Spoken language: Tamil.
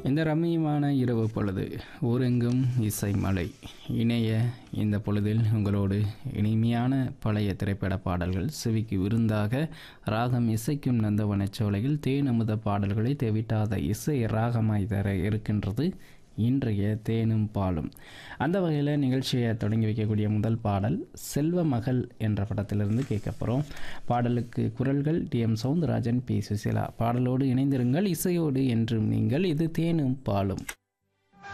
இந்த ரம்மியமான இரவு பொழுது ஊரெங்கும் இசை மலை இணைய இந்த பொழுதில் உங்களோடு இனிமையான பழைய திரைப்பட பாடல்கள் செவிக்கு விருந்தாக ராகம் இசைக்கும் நந்தவனச் சோலையில் தேன் அமுத பாடல்களை தேவிட்டாத இசை ராகமாய் தர இருக்கின்றது இன்றைய தேனும் பாலும் அந்த வகையில் நிகழ்ச்சியை தொடங்கி வைக்கக்கூடிய முதல் பாடல் செல்வ மகள் என்ற படத்திலிருந்து கேட்க போகிறோம் பாடலுக்கு குரல்கள் T M Soundararajan P Susheela பாடலோடு இணைந்திருங்கள் இசையோடு என்றும் நீங்கள் இது தேனும் பாலும்